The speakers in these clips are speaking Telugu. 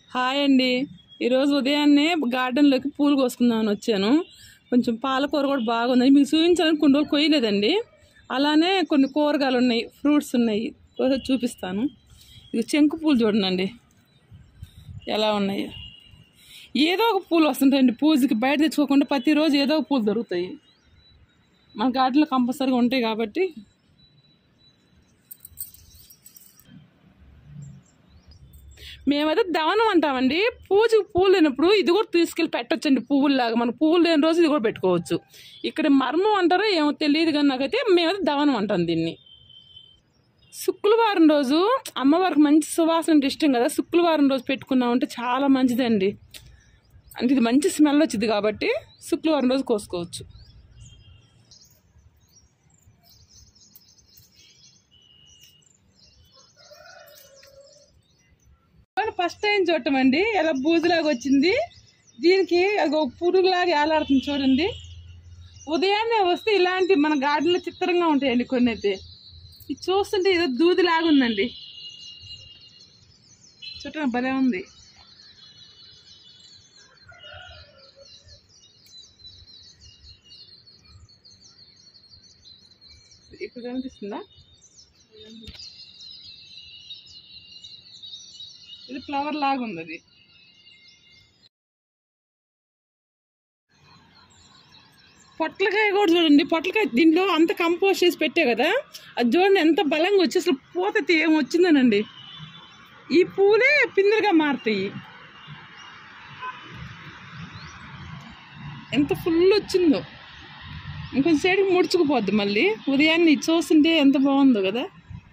హాయ్ అండి ఈరోజు ఉదయాన్నే గార్డెన్లోకి పూలు కోసుకుందామని వచ్చాను కొంచెం పాలకూర కూడా బాగుంది మీకు చూపించాలని కొన్ని రోజులు కొయ్యలేదండి అలానే కొన్ని కూరగాయలు ఉన్నాయి ఫ్రూట్స్ ఉన్నాయి ఒకసారి చూపిస్తాను ఇది చెంకు పూలు చూడండి ఎలా ఉన్నాయో ఏదో ఒక పూలు వస్తుంటాయండి పూజకి బయట తెచ్చుకోకుండా ప్రతిరోజు ఏదో ఒక పూలు దొరుకుతాయి మన గార్డెన్లో కంపల్సరీగా ఉంటాయి కాబట్టి మేమైతే దవనం అంటామండి పూజకి పూలు లేనప్పుడు ఇది కూడా తీసుకెళ్ళి పెట్టొచ్చండి పువ్వుల్లాగా మన పువ్వులు లేని రోజు ఇది కూడా పెట్టుకోవచ్చు ఇక్కడ మర్మం అంటారో ఏమో తెలియదు కానీ నాకైతే మేమైతే దవనం అంటాం దీన్ని శుక్రవారం రోజు అమ్మవారికి మంచి సువాసన అంటే ఇష్టం కదా శుక్రవారం రోజు పెట్టుకున్నామంటే చాలా మంచిదండి అంటే ఇది మంచి స్మెల్ వచ్చింది కాబట్టి శుక్రవారం రోజు కోసుకోవచ్చు ఫస్ట్ టైం చూడటం అండి ఎలా బూజులాగా వచ్చింది దీనికి అది ఒక పురుగులాగా ఏలాడుతుంది చూడండి ఉదయాన్నే వస్తే ఇలాంటి మన గార్డెన్లో చిత్రంగా ఉంటాయండి కొన్ని అయితే ఇది చూస్తుంటే ఏదో దూదిలాగా ఉందండి చూడండి భలే ఉంది ఇప్పుడు కనిపిస్తుందా ఇది ఫ్లవర్ లాగా ఉంది అది పొట్లకాయ కూడా చూడండి పొట్లకాయ దీంట్లో అంత కంపోస్ట్ చేసి పెట్టే కదా అది చూడండి ఎంత బలంగా వచ్చి అసలు పూత ఏం వచ్చిందనండి ఈ పూలే పిందెలుగా మారుతాయి ఎంత ఫుల్ వచ్చిందో ఇంకొంచెం సైడ్కి ముడుచుకుపోద్ది మళ్ళీ ఉదయాన్నే ఇది చూస్తుంటే ఎంత బాగుందో కదా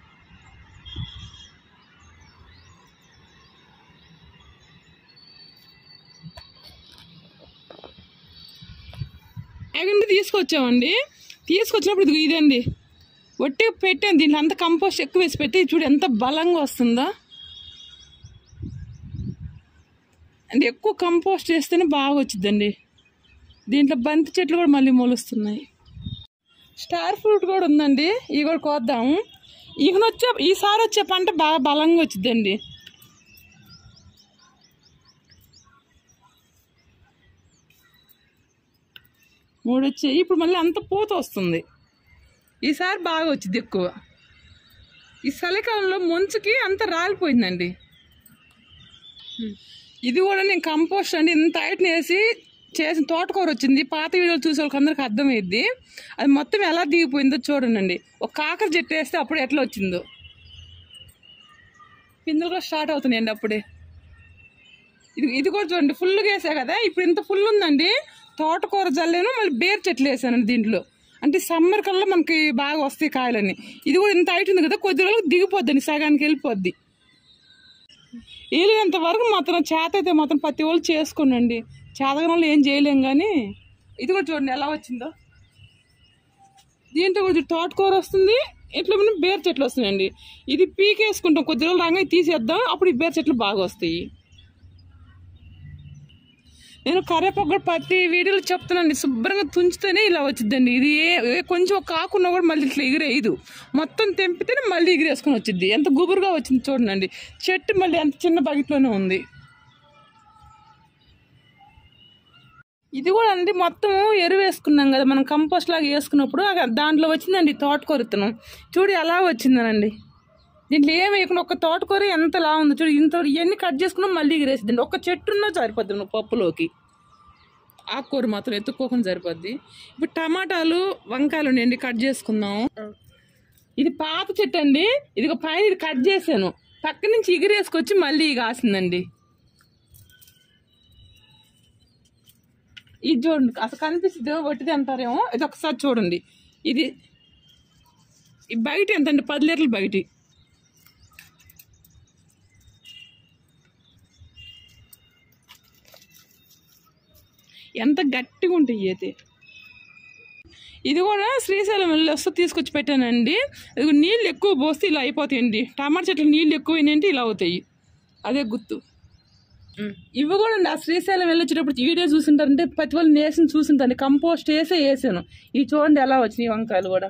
అక్కడ తీసుకొచ్చామండి తీసుకొచ్చినప్పుడు ఇది ఇదండి ఒట్టి పెట్టాను దీంట్లో అంత కంపోస్ట్ ఎక్కువ వేసి పెట్టి చూడు ఎంత బలంగా వస్తుందో అంటే ఎక్కువ కంపోస్ట్ వేస్తేనే బాగా వచ్చిందండి దీంట్లో బంతి చెట్లు కూడా మళ్ళీ మొలుస్తున్నాయి స్టార్ ఫ్రూట్ కూడా ఉందండి ఇవి కూడా కోద్దాము ఇక వచ్చే ఈసారి వచ్చే పంట బాగా బలంగా వచ్చిందండి మూడు వచ్చాయి ఇప్పుడు మళ్ళీ అంత పూత వస్తుంది ఈసారి బాగా వచ్చింది ఎక్కువ ఈ చలికాలంలో మంచుకి అంత రాలిపోయిందండి ఇది కూడా నేను కంపోస్ట్ అండి ఇంత హైట్ని వేసి చేసిన తోటకూర వచ్చింది పాత వీడియోలు చూసే వాళ్ళకి అందరికి అర్థమైద్ది అది మొత్తం ఎలా దిగిపోయిందో చూడండి ఒక కాకర చెట్టు వేస్తే అప్పుడు ఎట్లా వచ్చిందో పిందులు కూడా స్టార్ట్ అవుతున్నాయండి అప్పుడే ఇది ఇది కూడా చూడండి ఫుల్గా వేసా కదా ఇప్పుడు ఇంత ఫుల్ ఉందండి తోటకూర జల్లేను మళ్ళీ బేర్ చెట్లు వేసానండి దీంట్లో అంటే సమ్మర్ కల్లా మనకి బాగా వస్తాయి కాయలని ఇది కూడా ఇంత హైట్ ఉంది కదా కొద్ది రోజులకు దిగిపోద్దండి సగానికి వెళ్ళిపోద్ది వీలైనంత వరకు మాత్రం చేత అయితే మాత్రం ప్రతి వాళ్ళు చేసుకోండి చేతగా వాళ్ళు ఏం చేయలేం కానీ ఇది కూడా చూడండి ఎలా వచ్చిందో దీంట్లో కూడా తోటకూర వస్తుంది ఇట్లా మనం బేర్ చెట్లు వస్తున్నాయండి ఇది పీకేసుకుంటాం కొద్ది రోజులు రాగా తీసేద్దాం అప్పుడు ఈ బేర్ చెట్లు బాగా వస్తాయి నేను కరేపాకు కూడా ప్రతి వీడియోలో చెప్తున్నాను శుభ్రంగా తుంచితేనే ఇలా వచ్చిందండి ఇది ఏ ఏ కొంచెం ఒక ఆకున్నా కూడా మళ్ళీ ఇట్లా ఎగిరేయదు మొత్తం తెంపితేనే మళ్ళీ ఎగిరేసుకొని వచ్చింది ఎంత గుబురుగా వచ్చింది చూడండి చెట్టు మళ్ళీ ఎంత చిన్న బకెట్లోనే ఉంది ఇది కూడా అండి మొత్తం ఎరువు వేసుకున్నాం కదా మనం కంపోస్ట్ లాగా వేసుకున్నప్పుడు ఆ దాంట్లో వచ్చిందండి తోటకూర విత్తనం చూడు ఎలా వచ్చిందనండి దీంట్లో ఏం వేయకుండా ఒక తోటకూర ఎంత లా ఉందో చూడు ఇంత ఇవన్నీ కట్ చేసుకున్నాం మళ్ళీ ఎగిరేసిద్దండి ఒక చెట్టు ఉన్నా సరిపోద్ది నువ్వు పప్పులోకి ఆకుకూర మాత్రం ఎత్తుక్కోకుండా సరిపోద్ది ఇప్పుడు టమాటాలు వంకాయలు ఉన్నాయండి కట్ చేసుకుందాం ఇది పాత చెట్టు అండి ఇది ఒక పైన ఇది కట్ చేశాను పక్క నుంచి ఎగిరేసుకొచ్చి మళ్ళీ కాసిందండి ఇది చూడండి అసలు కనిపిస్తుంది వట్టిది అంటారేమో ఇది ఒకసారి చూడండి ఇది ఈ బయట ఎంత అండి పది లీటర్లు బయట ఎంత గట్టిగా ఉంటాయి అయితే ఇది కూడా శ్రీశైలం వెళ్ళి వస్తే తీసుకొచ్చి పెట్టానండి ఇది నీళ్ళు ఎక్కువ పోస్తే ఇలా అయిపోతాయండి టమాటా చెట్లు నీళ్ళు ఎక్కువైనాయంటే ఇలా అవుతాయి అదే గుర్తు ఇవి కూడా అండి ఆ శ్రీశైలం వెళ్ళొచ్చేటప్పుడు వీడియో చూసింటారంటే ప్రతి వాళ్ళు నేసిన చూసింటారండి కంపోస్ట్ వేసే వేసాను ఇవి చూడండి ఎలా వచ్చినాయి వంకాయలు కూడా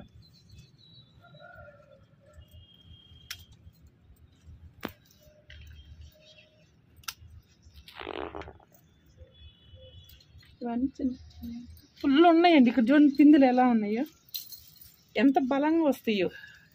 ఇవన్నీ చిన్న ఫుల్ ఉన్నాయండి ఇక్కడ చూడండి పిందులు ఎలా ఉన్నాయో ఎంత బలంగా వస్తాయో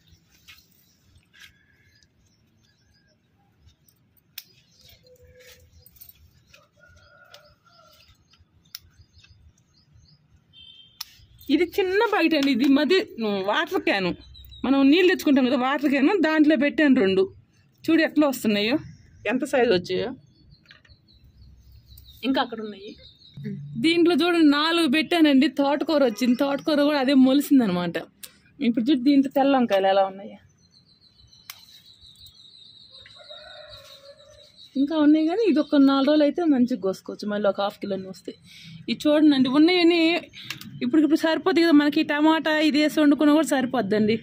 ఇది చిన్న బయట అండి ఇది మధ్య వాటర్ క్యాను మనం నీళ్ళు తెచ్చుకుంటాం కదా వాటర్ క్యాను దాంట్లో పెట్టాను రెండు చూడు ఎట్లా వస్తున్నాయో ఎంత సైజు వచ్చాయో ఇంకా అక్కడ ఉన్నాయి దీంట్లో చూడండి నాలుగు పెట్టానండి తోటకూర వచ్చింది తోటకూర కూడా అదే మొలిసింది అనమాట ఇప్పుడు చూడు దీంట్లో తెల్ల వంకాయలు ఎలా ఉన్నాయి ఇంకా ఉన్నాయి కానీ ఇది ఒక నాలుగు రోజులు అయితే మంచిగా కోసుకోవచ్చు మళ్ళీ ఒక హాఫ్ కిలో వస్తాయి ఇది చూడండి ఉన్నాయని ఇప్పుడు ఇప్పుడు సరిపోద్ది కదా మనకి టమాటా ఇది వేసి వండుకున్నా కూడా సరిపోద్దండి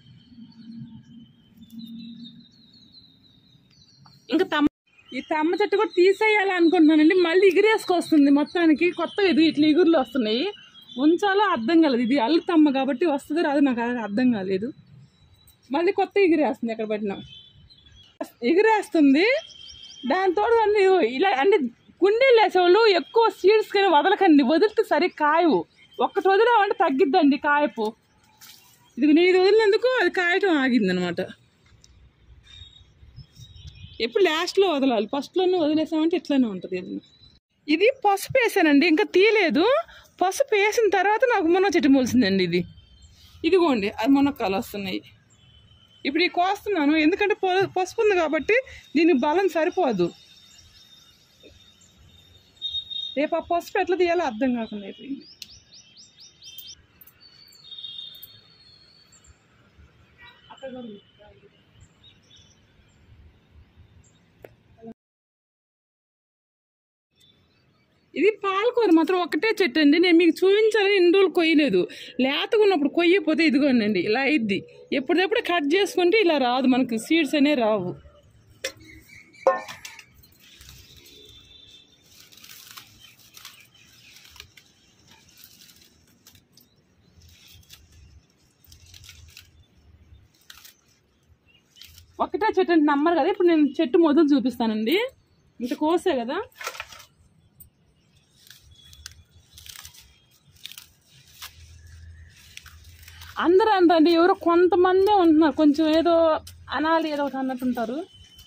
ఇంకా తమ్మ ఈ తమ్మ చెట్టు కూడా తీసేయాలి అనుకుంటున్నానండి మళ్ళీ ఎగిరేసుకొస్తుంది మొత్తానికి కొత్తగా ఇది ఇట్లా ఎగురులు వస్తున్నాయి ఉంచాలో అర్థం కాలేదు ఇది అల్లు తమ్మ కాబట్టి వస్తుంది రాదు నాకు అది అర్థం కాలేదు మళ్ళీ కొత్త ఎగిరేస్తుంది ఎక్కడ పెట్టినా ఎగిరేస్తుంది దాంతో అన్ని ఇలా అంటే కుండీలు వేసేవాళ్ళు ఎక్కువ సీడ్స్ కానీ వదలకండి వదిలితే సరి కాయవు ఒక్కటి వదిలేమంటే తగ్గిద్దండి కాయపు ఇది నీది వదిలినందుకు అది కాయటం ఆగింది అనమాట ఎప్పుడు లాస్ట్లో వదలాలి ఫస్ట్లోనే వదిలేసామంటే ఇట్లానే ఉంటుంది ఏదైనా ఇది పసుపు వేసానండి ఇంకా తీయలేదు పసుపు వేసిన తర్వాత నాకు మునగ చెట్టు మొలిసిందండి ఇది ఇదిగోండి అది మునక్కాలు వస్తున్నాయి ఇప్పుడు ఈ కోస్తున్నాను ఎందుకంటే పొ- పసుపు ఉంది కాబట్టి దీనికి బలం సరిపోదు రేపు ఆ పసుపు ఎట్లా తీయాలో అర్థం కాకుండా అయిపోయింది అక్కడ కూడా ఉంది. ఇది పాలకూర మాత్రం ఒకటే చెట్టు అండి నేను మీకు చూపించాలని ఇన్ని రోజులు కొయ్యలేదు లేతగా ఉన్నప్పుడు కొయ్యపోతే ఇదిగోండి ఇలా అయింది ఎప్పుడెప్పుడు కట్ చేసుకుంటే ఇలా రాదు మనకి సీడ్స్ అనేవి రావు ఒకటే చెట్టు అంటే నమ్మరు కదా ఇప్పుడు నేను చెట్టు మొదలు చూపిస్తానండి ఇంత కోసే కదా అందరూ అంతండి ఎవరో కొంతమందే ఉంటున్నారు కొంచెం ఏదో అనాలి ఏదో ఒకటి అన్నట్టు ఉంటారు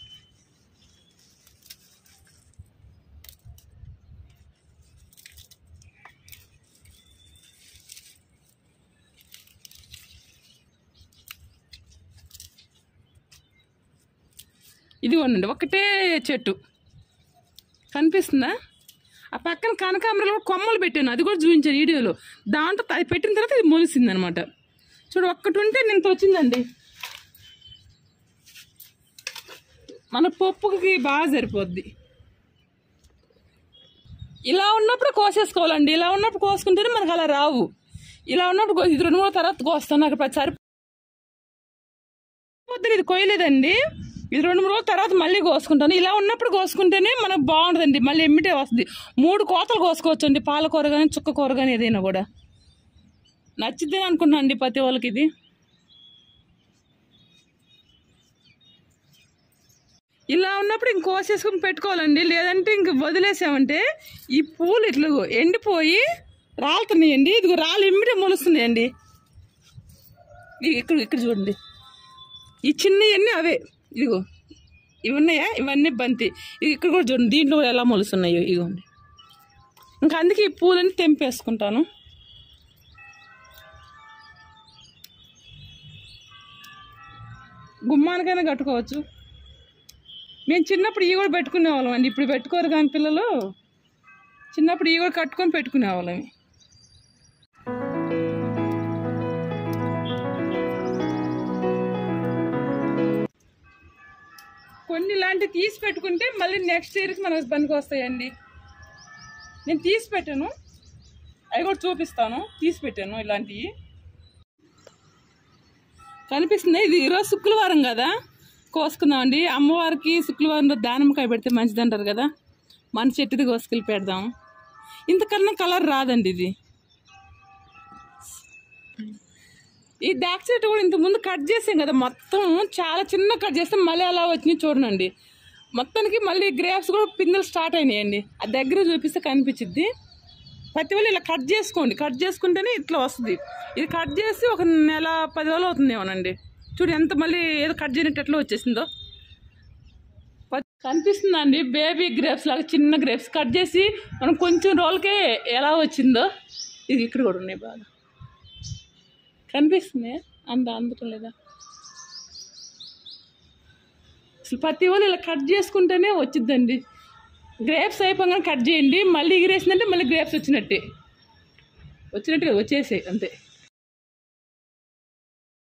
ఇది ఉండండి ఒకటే చెట్టు కనిపిస్తుందా ఆ పక్కన కనకాంబరాలు కూడా కొమ్మలు పెట్టాను అది కూడా చూపించాను వీడియోలో దాంట్లో అది పెట్టిన తర్వాత ఇది మొలిసింది అనమాట చూడు ఒక్కటి ఉంటే నింత వచ్చిందండి మన పప్పుకి బాగా సరిపోద్ది ఇలా ఉన్నప్పుడు కోసేసుకోవాలండి ఇలా ఉన్నప్పుడు కోసుకుంటేనే మనకు అలా రావు ఇలా ఉన్నప్పుడు కో- ఇది రెండు మూడు తర్వాత కోస్తాను నాకు ఇప్పుడు సరి పొద్దున ఇది కొయ్యలేదండి ఇది రెండు మూడు రోజుల తర్వాత మళ్ళీ కోసుకుంటాను ఇలా ఉన్నప్పుడు కోసుకుంటేనే మనకు బాగుంటుందండి మళ్ళీ ఎమ్మిటే వస్తుంది మూడు కోతలు కోసుకోవచ్చు అండి పాలకూర కానీ చుక్క కూర కానీ ఏదైనా కూడా నచ్చిద్దని అనుకుంటున్నాను అండి ప్రతి వాళ్ళకి ఇది ఇలా ఉన్నప్పుడు ఇంక కోసేసుకుని పెట్టుకోవాలండి లేదంటే ఇంక వదిలేసామంటే ఈ పూలు ఇట్లా ఎండిపోయి రాలుతున్నాయండి ఇదిగో రాళ్ళు ఎమ్మిటే మొలుస్తున్నాయండి ఇ- ఇక్కడ ఇక్కడ చూడండి ఈ చిన్నవన్నీ అవే ఇదిగో ఇవి ఉన్నాయా ఇవన్నీ బంతి ఇది ఇక్కడ కూడా చూడండి దీంట్లో కూడా ఎలా మొలుస్తున్నాయో ఇదిగోండి ఇంకా అందుకే ఈ పూలని తెంపేసుకుంటాను గుమ్మానికైనా కట్టుకోవచ్చు మేము చిన్నప్పుడు ఈ కూడా పెట్టుకునే వాళ్ళం అండి ఇప్పుడు పెట్టుకోరు కానీ పిల్లలు చిన్నప్పుడు ఈ కూడా కట్టుకొని పెట్టుకునే వాళ్ళం కొన్ని ఇలాంటివి తీసి పెట్టుకుంటే మళ్ళీ నెక్స్ట్ ఇయర్కి మనకు పనికి వస్తాయండి నేను తీసి పెట్టాను అవి కూడా చూపిస్తాను తీసి పెట్టాను ఇలాంటివి కనిపిస్తుంది ఇది ఈరోజు శుక్రవారం కదా కోసుకుందామండి అమ్మవారికి శుక్రవారం రోజు దానిమ్మకాయ పెడితే మంచిది అంటారు కదా మన చెట్టుది కోసుకెళ్ళి పెడదాం ఇంతకన్నా కలర్ రాదండి ఇది ఈ దాక్ చెట్టు కూడా ఇంత ముందు కట్ చేసాం కదా మొత్తం చాలా చిన్న కట్ చేస్తే మళ్ళీ అలా వచ్చినాయి చూడండి మొత్తానికి మళ్ళీ గ్రేప్స్ కూడా పిందెలు స్టార్ట్ అయినాయండి ఆ దగ్గర చూపిస్తే కనిపించిద్ది ప్రతి వాళ్ళు ఇలా కట్ చేసుకోండి కట్ చేసుకుంటేనే ఇట్లా వస్తుంది ఇది కట్ చేసి ఒక నెల పది రోజులు అవుతుందేమోనండి చూడు ఎంత మళ్ళీ ఏదో కట్ చేయనట్టు ఎట్లా వచ్చేసిందో ప- కనిపిస్తుందండి బేబీ గ్రేప్స్ లాగా చిన్న గ్రేప్స్ కట్ చేసి మనం కొంచెం రోజులకే ఎలా వచ్చిందో ఇది ఇక్కడ కూడా ఉన్నాయి బాగా కనిపిస్తుంది అంత అందటం లేదా అసలు ప్రతి వాళ్ళు ఇలా కట్ చేసుకుంటేనే వచ్చిద్దండి గ్రేప్స్ అయిపోగానే కట్ చేయండి మళ్ళీ ఎగిరేసిందంటే మళ్ళీ గ్రేప్స్ వచ్చినట్టే వచ్చినట్టుగా వచ్చేసాయి అంతే